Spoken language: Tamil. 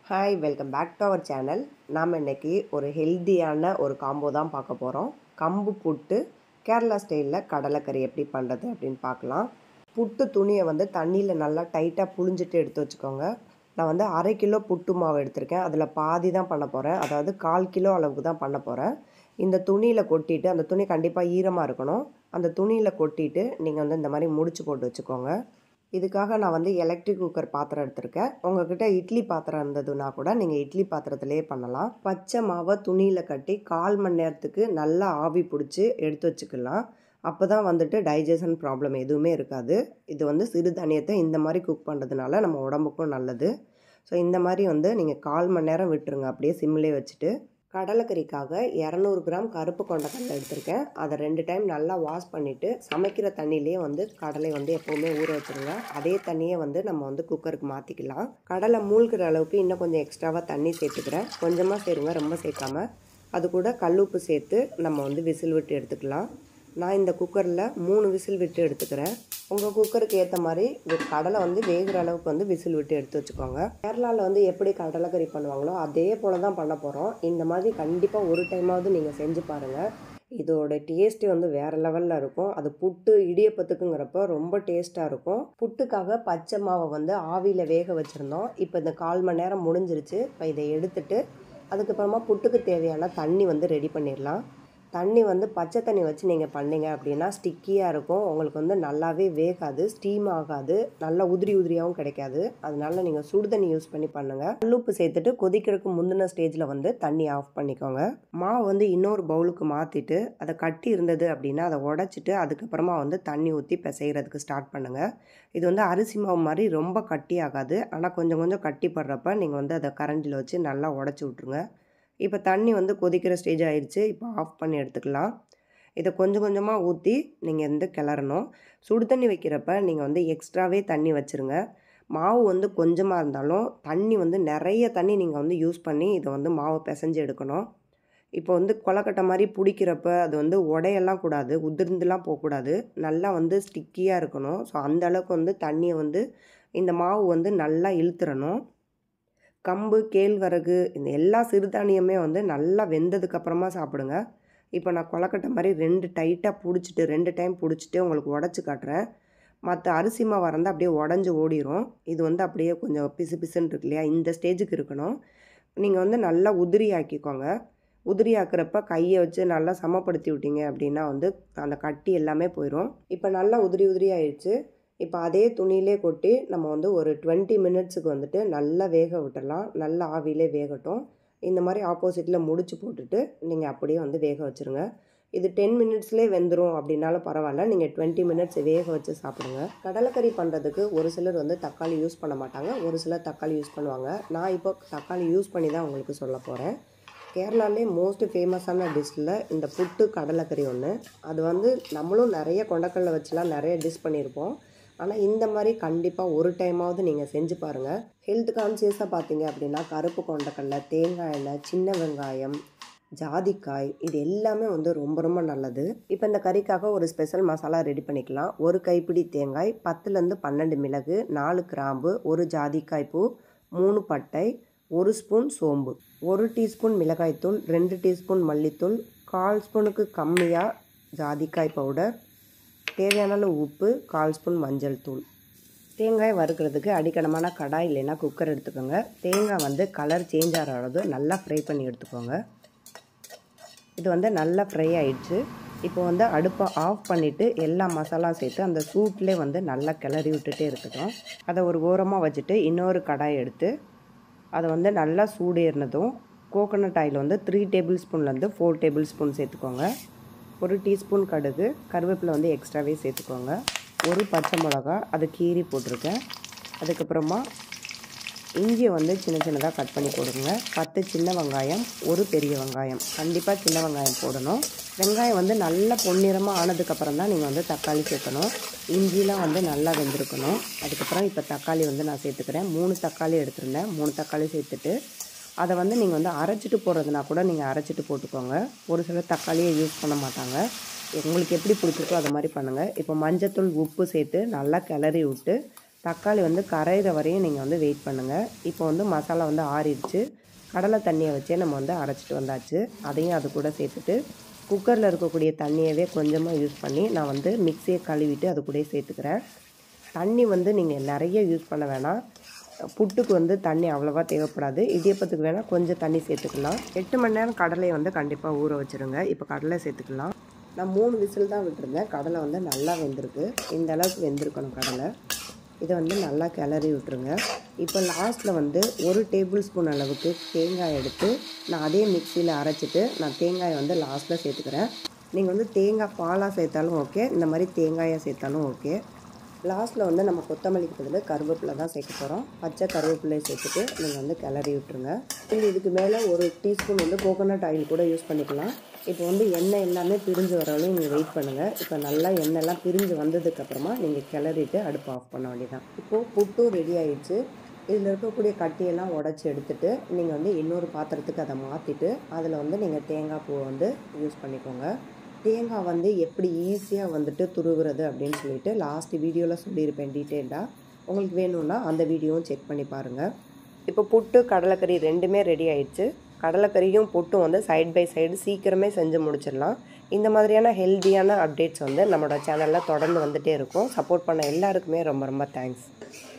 hi welcome back to our channel நாம் இன்னைக்கு ஒரு ஹெல்த்தியான ஒரு காம்போ தான் பார்க்க போகிறோம் கம்பு புட்டு கேரளா ஸ்டைலில் கடலைக்கறி எப்படி பண்ணுறது அப்படின்னு பார்க்கலாம் புட்டு துணியை வந்து தண்ணியில் நல்லா டைட்டாக புழிஞ்சிட்டு எடுத்து வச்சுக்கோங்க நான் வந்து அரை கிலோ புட்டு மாவு எடுத்திருக்கேன் அதில் பாதி தான் பண்ண போகிறேன் அதாவது கால் கிலோ அளவுக்கு தான் பண்ண போகிறேன் இந்த துணியில் கொட்டிட்டு அந்த துணி கண்டிப்பாக ஈரமாக இருக்கணும் அந்த துணியில் கொட்டிட்டு நீங்கள் வந்து இந்த மாதிரி முடிச்சு போட்டு வச்சுக்கோங்க இதுக்காக நான் வந்து எலக்ட்ரிக் குக்கர் பாத்திரம் எடுத்திருக்கேன் உங்ககிட்ட இட்லி பாத்திரம் இருந்ததுன்னா கூட நீங்கள் இட்லி பாத்திரத்திலே பண்ணலாம் பச்சை மாவை துணியில் கட்டி கால் மணி நேரத்துக்கு நல்லா ஆவி பிடிச்சி எடுத்து வச்சுக்கலாம் அப்போ தான் வந்துட்டு டைஜஷன் ப்ராப்ளம் எதுவுமே இருக்காது இது வந்து சிறுதானியத்தை இந்த மாதிரி குக் பண்ணுறதுனால நம்ம உடம்புக்கும் நல்லது ஸோ இந்த மாதிரி வந்து நீங்கள் கால் மணி நேரம் விட்டுருங்க அப்படியே சிம்மிலே வச்சுட்டு கடலைக்கறிக்காக இரநூறு கிராம் கருப்பு கொண்டக்கடலை எடுத்திருக்கேன் அதை ரெண்டு டைம் நல்லா வாஷ் பண்ணிவிட்டு சமைக்கிற தண்ணியிலே வந்து கடலை வந்து எப்போவுமே ஊற வச்சுருங்க அதே தண்ணியை வந்து நம்ம வந்து குக்கருக்கு மாற்றிக்கலாம் கடலை மூழ்கிற அளவுக்கு இன்னும் கொஞ்சம் எக்ஸ்ட்ராவாக தண்ணி சேர்த்துக்கிறேன் கொஞ்சமாக சேருங்க ரொம்ப சேர்க்காம அது கூட கல்லுப்பு சேர்த்து நம்ம வந்து விசில் விட்டு எடுத்துக்கலாம் நான் இந்த குக்கரில் மூணு விசில் விட்டு எடுத்துக்கிறேன் உங்கள் குக்கருக்கு ஏற்ற மாதிரி கடலை வந்து வேகிற அளவுக்கு வந்து விசில் விட்டு எடுத்து வச்சுக்கோங்க கேரளாவில் வந்து எப்படி கடலைக்கறி பண்ணுவாங்களோ அதே போல் தான் பண்ண போகிறோம் இந்த மாதிரி கண்டிப்பாக ஒரு டைமாவது நீங்கள் செஞ்சு பாருங்கள் இதோட டேஸ்ட்டு வந்து வேறு லெவலில் இருக்கும் அது புட்டு இடியப்பத்துக்குங்கிறப்ப ரொம்ப டேஸ்ட்டாக இருக்கும் புட்டுக்காக பச்சை மாவை வந்து ஆவியில் வேக வச்சுருந்தோம் இப்போ இந்த கால் மணி நேரம் முடிஞ்சிருச்சு இப்போ இதை எடுத்துட்டு அதுக்கப்புறமா புட்டுக்கு தேவையான தண்ணி வந்து ரெடி பண்ணிடலாம் தண்ணி வந்து பச்சை தண்ணி வச்சு நீங்கள் பண்ணீங்க அப்படின்னா ஸ்டிக்கியாக இருக்கும் உங்களுக்கு வந்து நல்லாவே வேகாது ஸ்டீம் ஆகாது நல்லா உதிரி உதிரியாகவும் கிடைக்காது அதனால நீங்கள் சுடு தண்ணி யூஸ் பண்ணி பண்ணுங்கள் கல்லுப்பு சேர்த்துட்டு கொதிக்கிறதுக்கு முந்தின ஸ்டேஜில் வந்து தண்ணி ஆஃப் பண்ணிக்கோங்க மாவு வந்து இன்னொரு பவுலுக்கு மாற்றிட்டு அதை கட்டி இருந்தது அப்படின்னா அதை உடச்சிட்டு அதுக்கப்புறமா வந்து தண்ணி ஊற்றி பிசைகிறதுக்கு ஸ்டார்ட் பண்ணுங்கள் இது வந்து அரிசி மாவு மாதிரி ரொம்ப கட்டி ஆகாது ஆனால் கொஞ்சம் கொஞ்சம் கட்டி படுறப்ப நீங்கள் வந்து அதை கரண்டில் வச்சு நல்லா உடச்சி விட்ருங்க இப்போ தண்ணி வந்து கொதிக்கிற ஸ்டேஜ் ஆயிடுச்சு இப்போ ஆஃப் பண்ணி எடுத்துக்கலாம் இதை கொஞ்சம் கொஞ்சமாக ஊற்றி நீங்கள் வந்து கிளறணும் சுடு தண்ணி வைக்கிறப்ப நீங்கள் வந்து எக்ஸ்ட்ராவே தண்ணி வச்சுருங்க மாவு வந்து கொஞ்சமாக இருந்தாலும் தண்ணி வந்து நிறைய தண்ணி நீங்கள் வந்து யூஸ் பண்ணி இதை வந்து மாவை பிசைஞ்சு எடுக்கணும் இப்போ வந்து கொலக்கட்டை மாதிரி பிடிக்கிறப்ப அது வந்து உடையெல்லாம் கூடாது உதிர்ந்துலாம் போகக்கூடாது நல்லா வந்து ஸ்டிக்கியாக இருக்கணும் ஸோ அந்த அளவுக்கு வந்து தண்ணியை வந்து இந்த மாவு வந்து நல்லா இழுத்துறணும் கம்பு கேழ்வரகு இந்த எல்லா சிறுதானியமே வந்து நல்லா வெந்ததுக்கப்புறமா சாப்பிடுங்க இப்போ நான் கொலக்கட்டை மாதிரி ரெண்டு டைட்டாக பிடிச்சிட்டு ரெண்டு டைம் பிடிச்சிட்டு உங்களுக்கு உடச்சி காட்டுறேன் மற்ற அரிசி மாவு இருந்தால் அப்படியே உடஞ்சி ஓடிடும் இது வந்து அப்படியே கொஞ்சம் பிசு பிசுன்னு இருக்கு இல்லையா இந்த ஸ்டேஜுக்கு இருக்கணும் நீங்கள் வந்து நல்லா உதிரி ஆக்கிக்கோங்க உதிரி ஆக்குறப்ப கையை வச்சு நல்லா சமப்படுத்தி விட்டீங்க அப்படின்னா வந்து அந்த கட்டி எல்லாமே போயிடும் இப்போ நல்லா உதிரி உதிரி ஆயிடுச்சு இப்போ அதே துணியிலே கொட்டி நம்ம வந்து ஒரு டுவெண்ட்டி மினிட்ஸுக்கு வந்துட்டு நல்லா வேக விட்டுடலாம் நல்லா ஆவிலே வேகட்டும் இந்த மாதிரி ஆப்போசிட்டில் முடிச்சு போட்டுட்டு நீங்கள் அப்படியே வந்து வேக வச்சுருங்க இது டென் மினிட்ஸ்லேயே வெந்துடும் அப்படின்னாலும் பரவாயில்ல நீங்கள் டுவெண்ட்டி மினிட்ஸ் வேக வச்சு சாப்பிடுங்க கடலைக்கறி பண்ணுறதுக்கு ஒரு சிலர் வந்து தக்காளி யூஸ் பண்ண மாட்டாங்க ஒரு சிலர் தக்காளி யூஸ் பண்ணுவாங்க நான் இப்போ தக்காளி யூஸ் பண்ணி தான் உங்களுக்கு சொல்ல போகிறேன் கேரளாலே மோஸ்ட் ஃபேமஸான டிஷ்ஷில் இந்த புட்டு கடலைக்கறி ஒன்று அது வந்து நம்மளும் நிறைய கொண்டக்கடலை வச்சுலாம் நிறைய டிஷ் பண்ணியிருப்போம் ஆனால் இந்த மாதிரி கண்டிப்பாக ஒரு டைமாவது நீங்கள் செஞ்சு பாருங்கள் ஹெல்த் கான்சியஸாக பார்த்தீங்க அப்படின்னா கருப்பு கொண்டக்கடலை தேங்காய் எண்ணெய் சின்ன வெங்காயம் ஜாதிக்காய் இது எல்லாமே வந்து ரொம்ப ரொம்ப நல்லது இப்போ இந்த கறிக்காக ஒரு ஸ்பெஷல் மசாலா ரெடி பண்ணிக்கலாம் ஒரு கைப்பிடி தேங்காய் பத்துலேருந்து பன்னெண்டு மிளகு நாலு கிராம்பு ஒரு ஜாதிக்காய் பூ மூணு பட்டை ஒரு ஸ்பூன் சோம்பு ஒரு டீஸ்பூன் மிளகாய்த்தூள் ரெண்டு டீஸ்பூன் மல்லித்தூள் கால் ஸ்பூனுக்கு கம்மியாக ஜாதிக்காய் பவுடர் தேவையான அளவு உப்பு கால் ஸ்பூன் மஞ்சள் தூள் தேங்காய் வறுக்கிறதுக்கு அடிக்கடமான கடாய் இல்லைன்னா குக்கர் எடுத்துக்கோங்க தேங்காய் வந்து கலர் சேஞ்ச் ஆகிற அளவு நல்லா ஃப்ரை பண்ணி எடுத்துக்கோங்க இது வந்து நல்லா ஃப்ரை ஆயிடுச்சு இப்போ வந்து அடுப்பை ஆஃப் பண்ணிவிட்டு எல்லா மசாலா சேர்த்து அந்த சூட்லேயே வந்து நல்லா கிளறி விட்டுட்டே இருக்கட்டும் அதை ஒரு ஓரமாக வச்சுட்டு இன்னொரு கடாய் எடுத்து அதை வந்து நல்லா சூடேறினதும் கோகோனட் ஆயில் வந்து த்ரீ டேபிள் ஸ்பூன்லேருந்து ஃபோர் டேபிள் ஸ்பூன் சேர்த்துக்கோங்க ஒரு டீஸ்பூன் கடுகு கருவேப்பிலை வந்து எக்ஸ்ட்ராவே சேர்த்துக்கோங்க ஒரு பச்சை மிளகா அது கீரி போட்டிருக்கேன் அதுக்கப்புறமா இஞ்சியை வந்து சின்ன சின்னதாக கட் பண்ணி போடுங்க பத்து சின்ன வெங்காயம் ஒரு பெரிய வெங்காயம் கண்டிப்பாக சின்ன வெங்காயம் போடணும் வெங்காயம் வந்து நல்லா பொன்னிறமாக ஆனதுக்கப்புறம் தான் நீங்கள் வந்து தக்காளி சேர்க்கணும் இஞ்சிலாம் வந்து நல்லா வெந்திருக்கணும் அதுக்கப்புறம் இப்போ தக்காளி வந்து நான் சேர்த்துக்கிறேன் மூணு தக்காளி எடுத்திருந்தேன் மூணு தக்காளி சேர்த்துட்டு அதை வந்து நீங்கள் வந்து அரைச்சிட்டு போடுறதுனா கூட நீங்கள் அரைச்சிட்டு போட்டுக்கோங்க ஒரு சிலர் தக்காளியை யூஸ் பண்ண மாட்டாங்க உங்களுக்கு எப்படி பிடிச்சிருக்கோ அது மாதிரி பண்ணுங்கள் இப்போ மஞ்சத்தூள் உப்பு சேர்த்து நல்லா கிளறி விட்டு தக்காளி வந்து கரையிற வரையும் நீங்கள் வந்து வெயிட் பண்ணுங்கள் இப்போ வந்து மசாலா வந்து ஆறிடுச்சு கடலை தண்ணியை வச்சே நம்ம வந்து அரைச்சிட்டு வந்தாச்சு அதையும் அது கூட சேர்த்துட்டு குக்கரில் இருக்கக்கூடிய தண்ணியவே கொஞ்சமாக யூஸ் பண்ணி நான் வந்து மிக்சியை கழுவிட்டு அது கூட சேர்த்துக்கிறேன் தண்ணி வந்து நீங்கள் நிறைய யூஸ் பண்ண வேணாம் புட்டுக்கு வந்து தண்ணி அவ்வளோவா தேவைப்படாது இடியப்பத்துக்கு வேணால் கொஞ்சம் தண்ணி சேர்த்துக்கலாம் எட்டு மணி நேரம் கடலையை வந்து கண்டிப்பாக ஊற வச்சுருங்க இப்போ கடலை சேர்த்துக்கலாம் நான் மூணு விசில் தான் விட்டுருந்தேன் கடலை வந்து நல்லா வெந்திருக்கு இந்த அளவுக்கு வெந்திருக்கணும் கடலை இதை வந்து நல்லா கிளறி விட்டுருங்க இப்போ லாஸ்ட்டில் வந்து ஒரு டேபிள் ஸ்பூன் அளவுக்கு தேங்காய் எடுத்து நான் அதே மிக்சியில் அரைச்சிட்டு நான் தேங்காயை வந்து லாஸ்ட்டில் சேர்த்துக்கிறேன் நீங்கள் வந்து தேங்காய் பாலாக சேர்த்தாலும் ஓகே இந்த மாதிரி தேங்காயாக சேர்த்தாலும் ஓகே லாஸ்ட்டில் வந்து நம்ம கொத்தமல்லிக்கு பதில் கருவேப்பிலை தான் சேர்க்க போகிறோம் பச்சை கருவேப்பிலையை சேர்த்துட்டு நீங்கள் வந்து கிளறி விட்டுருங்க நீங்கள் இதுக்கு மேலே ஒரு டீஸ்பூன் வந்து கோகோனட் ஆயில் கூட யூஸ் பண்ணிக்கலாம் இப்போ வந்து எண்ணெய் எல்லாமே பிரிஞ்சு வரவழையும் நீங்கள் வெயிட் பண்ணுங்கள் இப்போ நல்லா எண்ணெய்லாம் பிரிஞ்சு வந்ததுக்கப்புறமா நீங்கள் கிளறிட்டு அடுப்பு ஆஃப் பண்ண வேண்டியதான் இப்போது புட்டும் ரெடி ஆயிடுச்சு இதில் இருக்கக்கூடிய கட்டியெல்லாம் உடச்சி எடுத்துட்டு நீங்கள் வந்து இன்னொரு பாத்திரத்துக்கு அதை மாற்றிட்டு அதில் வந்து நீங்கள் தேங்காய் பூவை வந்து யூஸ் பண்ணிக்கோங்க தேங்காய் வந்து எப்படி ஈஸியாக வந்துட்டு துருவுறது அப்படின்னு சொல்லிட்டு லாஸ்ட் வீடியோவில் சொல்லியிருப்பேன் டீட்டெயில்டாக உங்களுக்கு வேணும்னா அந்த வீடியோவும் செக் பண்ணி பாருங்கள் இப்போ புட்டு கடலைக்கறி ரெண்டுமே ரெடி ஆயிடுச்சு கடலைக்கறியும் புட்டும் வந்து சைட் பை சைடு சீக்கிரமே செஞ்சு முடிச்சிடலாம் இந்த மாதிரியான ஹெல்த்தியான அப்டேட்ஸ் வந்து நம்மளோட சேனலில் தொடர்ந்து வந்துகிட்டே இருக்கும் சப்போர்ட் பண்ண எல்லாருக்குமே ரொம்ப ரொம்ப தேங்க்ஸ்